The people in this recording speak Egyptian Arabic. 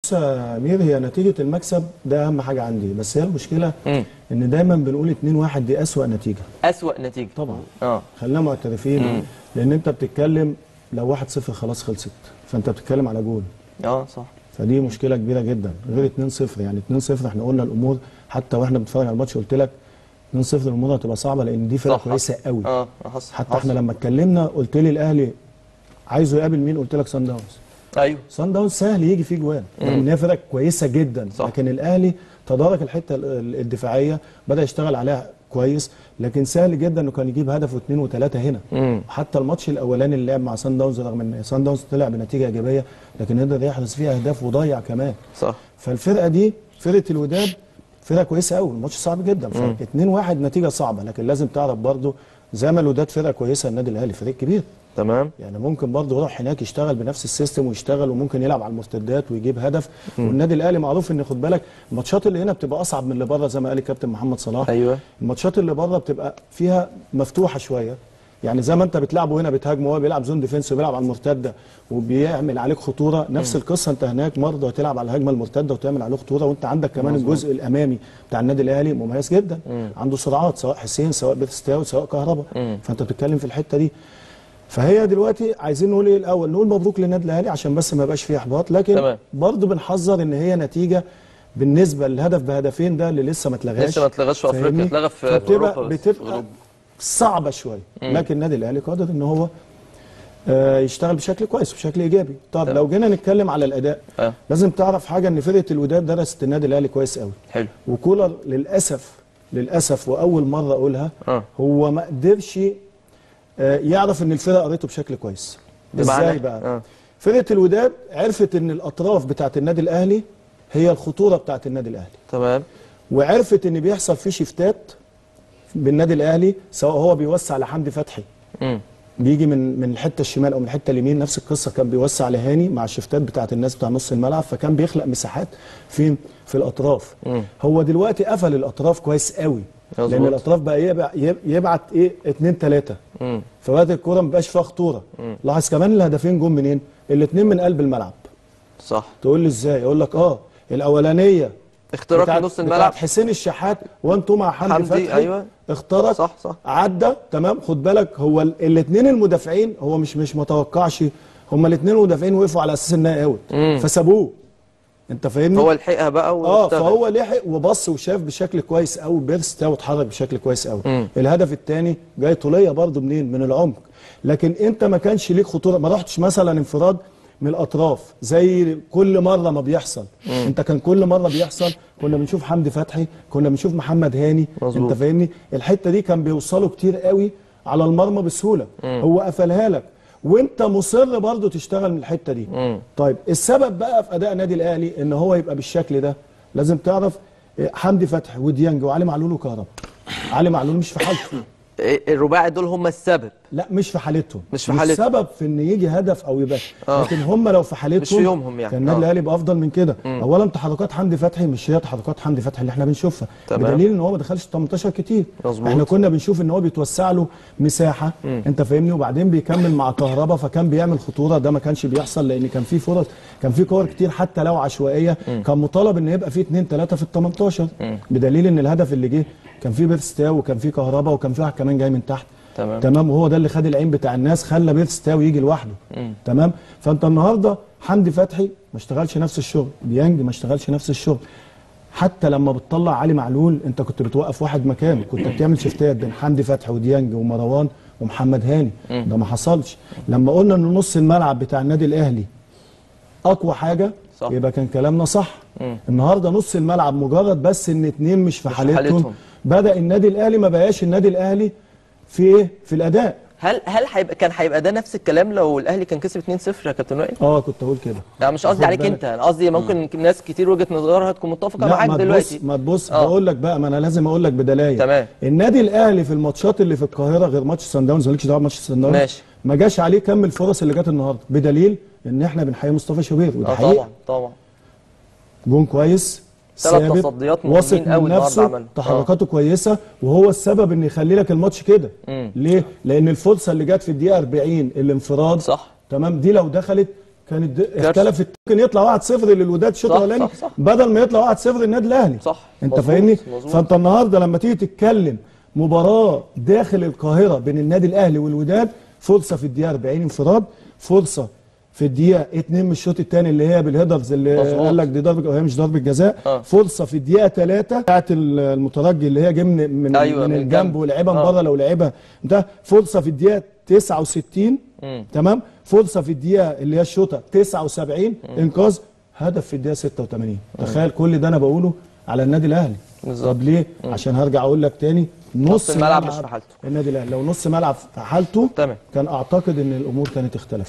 بص يا امير هي نتيجه المكسب ده اهم حاجه عندي بس هي المشكله مم. ان دايما بنقول 2-1 دي اسوأ نتيجه اسوأ نتيجه طبعا اه خلينا معترفين لان انت بتتكلم لو 1-0 خلاص خلصت فانت بتتكلم على جول اه صح فدي مشكله كبيره جدا غير 2-0 يعني 2-0 احنا قلنا الامور حتى واحنا بنتفرج على الماتش قلت لك 2-0 الامور هتبقى صعبه لان دي فرقه صح، كويسه قوي اه حصل حتى حصل. احنا لما اتكلمنا قلت لي الاهلي عايزه يقابل مين قلت لك سان داونز ايوه سان داونز سهل يجي فيه جوان رغم ان هي فرقه كويسه جدا صح. لكن الاهلي تدارك الحته ال- ال- الدفاعيه بدا يشتغل عليها كويس لكن سهل جدا انه كان يجيب هدف واثنين وثلاثه هنا مم. حتى الماتش الاولاني اللي لعب مع سان داونز رغم ان سان داونز طلع بنتيجه ايجابيه لكن قدر يحرز فيها اهداف وضيع كمان صح فالفرقه دي فرقه الوداد فرقه كويسه قوي الماتش صعب جدا ف 2 1 نتيجه صعبه لكن لازم تعرف برضو زي ما الوداد فرقه كويسه النادي الاهلي فريق كبير تمام يعني ممكن برضه يروح هناك يشتغل بنفس السيستم ويشتغل وممكن يلعب على المرتدات ويجيب هدف والنادي الاهلي معروف ان خد بالك الماتشات اللي هنا بتبقى اصعب من اللي بره زي ما قال الكابتن محمد صلاح ايوه الماتشات اللي بره بتبقى فيها مفتوحه شويه يعني زي ما انت بتلعبه هنا بتهاجمه وهو بيلعب زون ديفenس وبيلعب على المرتده وبيعمل عليك خطوره نفس القصه انت هناك برضه هتلعب على الهجمه المرتده وتعمل عليه خطوره وانت عندك كمان مظبوط. الجزء الامامي بتاع النادي الاهلي مميز جدا عنده سرعات سواء حسين سواء بيرستاو سواء كهربا فانت بتتكلم في الحته دي فهي دلوقتي عايزين نقول ايه الاول نقول مبروك للنادي الاهلي عشان بس ما يبقاش فيه احباط لكن تمام. برضه بنحذر ان هي نتيجه بالنسبه للهدف بهدفين ده اللي لسه ما اتلغاش لسه ما اتلغاش في افريقيا فاهمني؟ اتلغى في في فبتبقى اوروبا بس في بتبقى أوروبا. صعبه شويه لكن النادي الاهلي قادر ان هو آه، يشتغل بشكل كويس بشكل ايجابي طب تمام. لو جينا نتكلم على الاداء اه لازم تعرف حاجه ان فرقه الوداد درست النادي الاهلي كويس قوي حلو وكولر للاسف للاسف واول مره اقولها اه هو ما قدرش آه، يعرف ان الفرقه قريته بشكل كويس بمعنى؟ ازاي بقى اه فرقه الوداد عرفت ان الاطراف بتاعه النادي الاهلي هي الخطوره بتاعه النادي الاهلي تمام وعرفت ان بيحصل فيه شيفتات بالنادي الاهلي سواء هو بيوسع لحمدي فتحي امم بيجي من من الحته الشمال او من الحته اليمين نفس القصه كان بيوسع لهاني مع الشفتات بتاعه الناس بتاع نص الملعب فكان بيخلق مساحات فين في الاطراف مم. هو دلوقتي قفل الاطراف كويس قوي مظبوط. لان الاطراف بقى يبع- يب- يبعت ايه اتنين تلاته امم فبقت الكوره ما بقاش فيها خطوره لاحظ كمان الهدفين جم منين الاثنين من قلب الملعب صح تقول لي ازاي اقول لك اه الاولانيه اختراق بتاعت- نص بتاعت الملعب حسين الشحات وانتوا مع حمدي, حمدي، فتحي أيوة. اخترق صح صح عدى تمام خد بالك هو الاثنين المدافعين هو مش مش متوقعش هما الاثنين المدافعين وقفوا على اساس انها اوت مم. فسابوه انت فاهمني هو لحقها بقى اه واشتغل. فهو لحق وبص وشاف بشكل كويس قوي بيرست واتحرك بشكل كويس قوي مم. الهدف الثاني جاي طوليه برده منين من العمق لكن انت ما كانش ليك خطوره ما رحتش مثلا انفراد من الاطراف زي كل مره ما بيحصل انت كان كل مره بيحصل كنا بنشوف حمدي فتحي كنا بنشوف محمد هاني مظبوط. انت فاهمني الحته دي كان بيوصلوا كتير قوي على المرمى بسهوله هو قفلها لك وانت مصر برضه تشتغل من الحته دي مم. طيب السبب بقى في اداء النادي الاهلي ان هو يبقى بالشكل ده لازم تعرف إيه، حمدي فتحي وديانج وعلي معلول وكهربا علي معلول مش في حالته إيه، الرباعي دول هم السبب لا مش في حالتهم مش في حالتهم. السبب في ان يجي هدف او يبقى آه. لكن هم لو في حالتهم مش في يومهم يعني. كان النادي آه. الاهلي يبقى افضل من كده اولا تحركات حمدي فتحي مش هي تحركات حمدي فتحي اللي احنا بنشوفها تمام. بدليل ان هو ما دخلش 18 كتير مظبوط. احنا كنا بنشوف ان هو بيتوسع له مساحه انت فاهمني وبعدين بيكمل مع كهربا فكان بيعمل خطوره ده ما كانش بيحصل لان كان في فرص كان في كور كتير حتى لو عشوائيه كان مطالب ان يبقى في 2 3 في ال 18 بدليل ان الهدف اللي جه كان في بيرستاو وكان في كهربا وكان في واحد كمان جاي من تحت تمام. تمام وهو ده اللي خد العين بتاع الناس خلى بيرستاو يجي لوحده تمام فانت النهارده حمدي فتحي ما اشتغلش نفس الشغل ديانج ما اشتغلش نفس الشغل حتى لما بتطلع علي معلول انت كنت بتوقف واحد مكانه كنت بتعمل شفتات بين حمدي فتحي وديانج ومروان ومحمد هاني ده ما حصلش لما قلنا ان نص الملعب بتاع النادي الاهلي اقوى حاجه صح. يبقى كان كلامنا صح النهارده نص الملعب مجرد بس ان اتنين مش في مش في حالتهم, حالتهم. بدا النادي الاهلي ما بقاش النادي الاهلي في ايه في الاداء هل هل هيبقى كان هيبقى ده نفس الكلام لو الاهلي كان كسب 2-0 يا كابتن وائل؟ اه كنت اقول كده لا مش قصدي خد عليك بالك. انت انا قصدي ممكن ناس كتير وجهه نظرها تكون متفقه لا معاك ما دلوقتي تبص ما تبص آه. بقول لك بقى ما انا لازم اقول لك بدلايه تمام. النادي الاهلي في الماتشات اللي في القاهره غير ماتش سان داونز مالكش دعوه بماتش سان داونز ماشي. ما جاش عليه كم الفرص اللي جت النهارده بدليل ان احنا بنحيي مصطفى شوبير وده اه حقيقه طبعا طبعا جون كويس ثلاث ثابت، تصديات مهمين واثق قوي من النهارده نفسه عملها. تحركاته كويسه وهو السبب ان يخلي لك الماتش كده مم. ليه لان الفرصه اللي جت في الدقيقه 40 الانفراد صح تمام دي لو دخلت كانت د- اختلفت ممكن يطلع 1-0 للوداد الشوط صح، الاولاني صح، صح. بدل ما يطلع 1-0 للنادي الاهلي صح، انت مظبوط، فاهمني مظبوط. فانت النهارده لما تيجي تتكلم مباراه داخل القاهره بين النادي الاهلي والوداد فرصه في الدقيقه 40 انفراد فرصه في الدقيقه 2 من الشوط الثاني اللي هي بالهيدرز اللي مظبوط. قال لك دي ضربه وهي مش ضربه جزاء آه. فرصه في الدقيقه 3 بتاعت المترجي اللي هي جه من من, أيوة، من من الجنب الجنب. ولعبها من آه. بره لو لعبها ده فرصه في الدقيقه 69 مم. تمام فرصه في الدقيقه اللي هي الشوطه 79 انقاذ هدف في الدقيقه 86 تخيل كل ده انا بقوله على النادي الاهلي بالظبط. طب ليه عشان هرجع اقول لك تاني نص الملعب مش في حالته. النادي الاهلي لو نص ملعب في حالته تمام. كان اعتقد ان الامور كانت اختلفت